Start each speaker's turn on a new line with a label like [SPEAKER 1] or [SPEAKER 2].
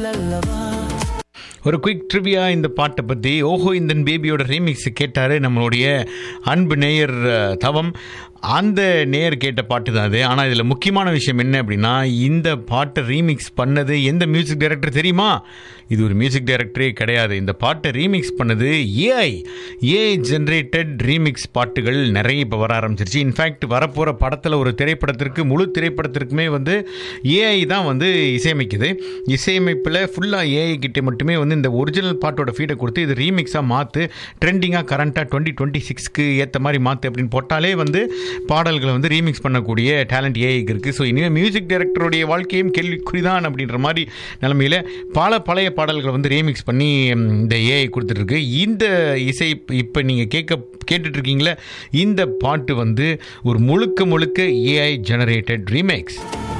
[SPEAKER 1] அல்லவா
[SPEAKER 2] ஒரு quick trivia இந்த பாட்டை பற்றி ஓஹோ இந்த பேபியோட ரீமிக்ஸ் கேட்டார் நம்மளுடைய அன்பு நேயர் அஹ், தவம் அந்த நேயர் கேட்ட பாட்டு தான் அது ஆனால் இதில் முக்கியமான விஷயம் என்ன அப்படின்னா இந்த பாட்டை ரீமிக்ஸ் பண்ணது எந்த மியூசிக் டைரக்டர் தெரியுமா இது ஒரு மியூசிக் டைரக்டரே கிடையாது இந்த பாட்டை ரீமிக்ஸ் பண்ணது ஏஐ ஏஐ ஜென்ரேட்டட் ரீமிக்ஸ் பாட்டுகள் நிறைய இப்போ வர ஆரம்பிச்சிருச்சு இன்ஃபேக்ட் வரப்போகிற படத்தில் ஒரு திரைப்படத்திற்கு முழு திரைப்படத்திற்குமே வந்து ஏஐ தான் வந்து இசையமைக்குது இசையமைப்பில் ஃபுல்லாக ஏஐ கிட்டே மட்டுமே வந்து இந்த ஒரிஜினல் பாட்டோட ஃபீடை கொடுத்து இது ரீமிக்ஸாக மாற்று ட்ரெண்டிங்காக கரண்ட்டாக டுவெண்ட்டி டுவெண்ட்டி சிக்ஸ்க்கு ஏற்ற மாதிரி மாற்று அப்படின்னு போட்டாலே வந்து பாடல்களை வந்து ரீமிக்ஸ் பண்ணக்கூடிய டேலண்ட் ஏஐக்கு இருக்குது ஸோ இனிமேல் மியூசிக் டைரக்டருடைய வாழ்க்கையும் கேள்விக்குறிதான் அப்படின்ற மாதிரி நிலமையில் பல பழைய பாடல்களை வந்து ரீமிக்ஸ் பண்ணி ம், இந்த ஏஐ கொடுத்துட்ருக்கு இந்த இசை இப்போ நீங்கள் கேட்க கேட்டுட்ருக்கீங்களே இந்த பாட்டு வந்து ஒரு முழுக்க முழுக்க ஏஐ ஜெனரேட்டட் ரீமேக்ஸ்